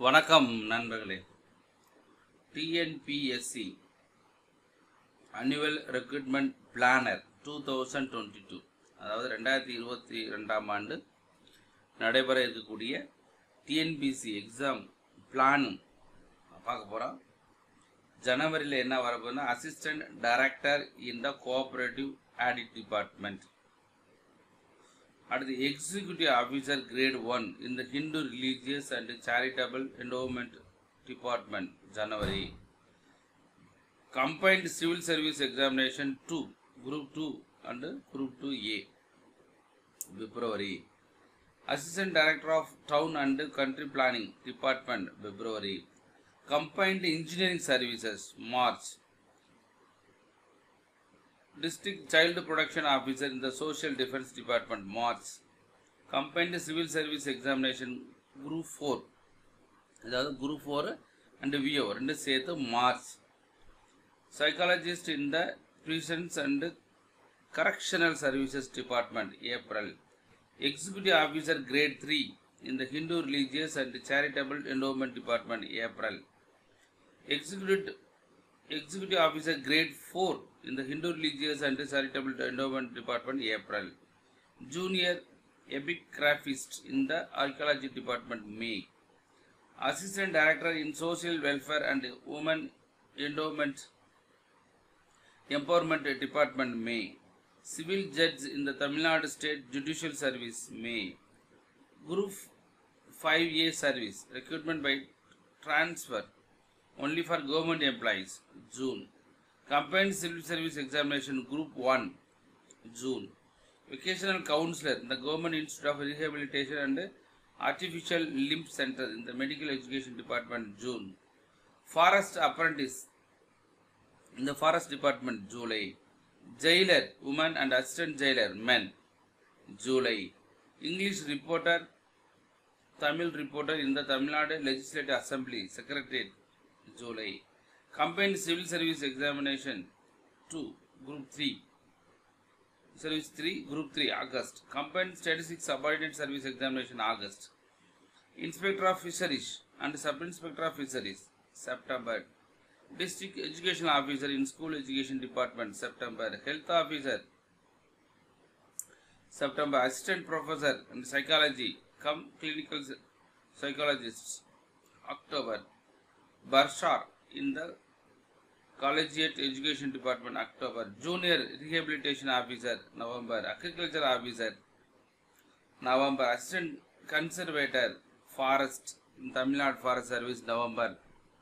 வணக்கம் நண்பர்களே TNPSC annual recruitment planner two thousand twenty two அதாவது ரெண்டாயிரத்தி இருபத்தி ரெண்டாம் ஆண்டு நடைபெற இருக்கக்கூடிய டிஎன்பிசி எக்ஸாம் பிளானும் பார்க்க போகிறோம் ஜனவரியில் என்ன வரப்போகுதுன்னா assistant director in the cooperative audit department அடுத்து எக்ஸிக்யூட்டிவ் ஆஃபீஸர் கிரேட் ஒன் இந்த Hindu religious and charitable endowment department ஜனவரி combined civil service examination two group two and group two A பிப்ரவரி assistant director of town and country planning department பிப்ரவரி combined engineering services March District Child Protection Officer in the Social Defense Department, March. Combined Civil Service Examination Group 4. அதாவது group four and V ரெண்டு சேர்த்து March psychologist in the prisons and correctional services department April executive officer grade three in the Hindu religious and charitable endowment department April executive Executive Officer Grade 4 in the Hindu Religious and Charitable Endowment Department, April. Junior Epigraphist in the Archaeology Department, May. Assistant Director in Social Welfare and Women Endowment Empowerment Department, May. Civil Judge in the Tamil Nadu State Judicial Service, May. Group 5A Service, recruitment by transfer only for government employees june combined civil service examination group 1 june vocational counselor in the government institute of rehabilitation and artificial limb center in the medical education department june forest apprentice in the forest department july jailer woman and assistant jailer men july english reporter tamil reporter in the tamil nadu legislative assembly secretariat July. Combined Civil Service Examination 2, Group 3. Service 3, Group 3, August. Combined Statistics Subordinate Service Examination, August. Inspector of Fisheries and Sub Inspector of Fisheries, September. District Education Officer in School Education Department, September. Health Officer, September. Assistant Professor in Psychology, come Clinical Psychologists, October. Barshar in the Collegiate Education Department, October. Junior Rehabilitation Officer, November. Agriculture Officer, November. Assistant Conservator, Forest in Tamil Nadu Forest Service, November.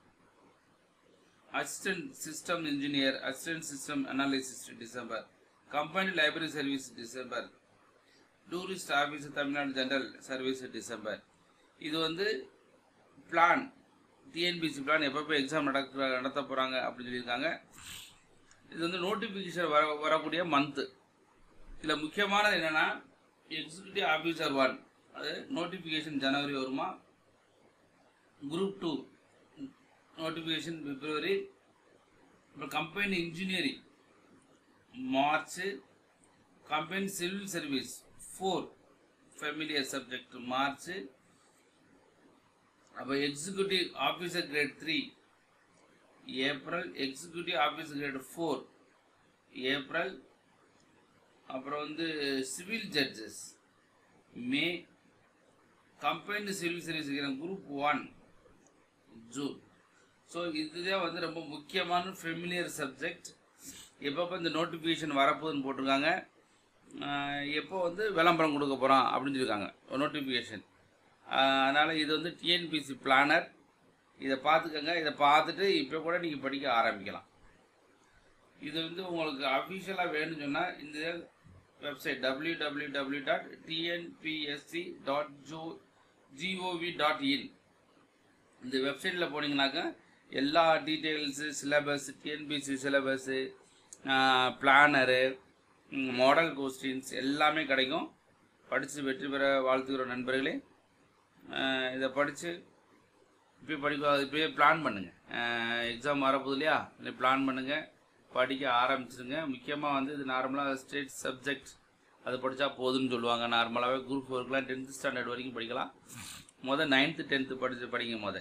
Assistant System Engineer, Assistant System Analysis, December. Company Library Service, December. Tourist Officer, Tamil Nadu General Service, December. இது வந்து plan TNPSC plan எப்பப்போ exam நடக்க நடத்த போகிறாங்க அப்படின்னு சொல்லியிருக்காங்க இது வந்து நோட்டிஃபிகேஷன் வர வரக்கூடிய மந்த்து இதில் முக்கியமானது என்னென்னா எக்ஸிக்யூட்டிவ் ஆஃபீஸர் ஒன் அது நோட்டிஃபிகேஷன் ஜனவரி வருமா குரூப் டூ நோட்டிஃபிகேஷன் பிப்ரவரி அப்புறம் company engineering March company civil service four familiar subject March அப்போ executive officer grade three April executive officer grade four April அப்புறம் வந்து civil judges May combined civil service group one June so இதுதான் வந்து ரொம்ப முக்கியமான familiar subject எப்பப்போ இந்த notification வரப்போகுதுன்னு போட்டிருக்காங்க எப்போ வந்து விளம்பரம் கொடுக்க போகிறோம் அப்படின்னு சொல்லியிருக்காங்க நோட்டிஃபிகேஷன் அதனால் இது வந்து டிஎன்பிசி பிளானர் இதை பார்த்துக்கங்க இதை பார்த்துட்டு இப்போ கூட நீங்கள் படிக்க ஆரம்பிக்கலாம் இது வந்து உங்களுக்கு அஃபிஷியலாக வேணும்னு சொன்னால் இந்த website W W W dot TNPSC dot ஜோ ஜிஓவி டாட் இன் இந்த வெப்சைட்டில் போனீங்கன்னாக்கா எல்லா details syllabus TNPSC syllabus planner model questions எல்லாமே கிடைக்கும் படித்து வெற்றி பெற வாழ்த்துக்கிற நண்பர்களே இதை படித்து இப்போ படிக்க இப்போயே பிளான் பண்ணுங்கள் எக்ஸாம் வரப்போகுது இல்லையா இல்லை பிளான் பண்ணுங்கள் படிக்க ஆரம்பிச்சிருங்க முக்கியமாக வந்து இது நார்மலாக ஸ்டேட் சப்ஜெக்ட் அது படித்தா போதும்னு சொல்லுவாங்க நார்மலாகவே குரூப் ஒர்க்லாம் டென்த்து ஸ்டாண்டர்ட் வரைக்கும் படிக்கலாம் மொதல் நைன்த்து டென்த்து படித்து படிங்க மொதல்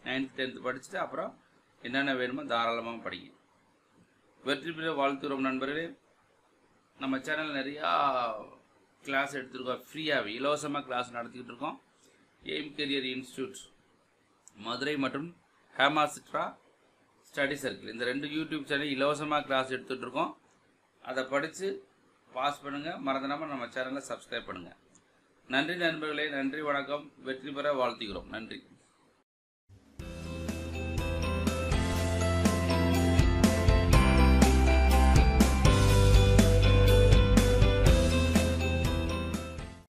நைன்த் டென்த்து படிச்சுட்டு அப்புறம் என்னென்ன வேணுமோ தாராளமாக படிங்க வெற்றி பெற வாழ்த்துகிறோம் நண்பர்களே நம்ம சேனல் நிறையா கிளாஸ் எடுத்திருக்கோம் ஃப்ரீயாகவே இலவசமாக கிளாஸ் நடத்திக்கிட்டு இருக்கோம் எய்ம் கெரியர் இன்ஸ்டியூட் மதுரை மற்றும் ஹேமாசிட்ரா ஸ்டடி சர்க்கிள் இந்த ரெண்டு யூடியூப் சேனல் இலவசமாக கிளாஸ் எடுத்துகிட்டு இருக்கோம் அதை படித்து பாஸ் பண்ணுங்கள் மறந்துடாமல் நம்ம சேனலை சப்ஸ்கிரைப் பண்ணுங்கள் நன்றி நண்பர்களே நன்றி வணக்கம் வெற்றி பெற வாழ்த்துகிறோம் நன்றி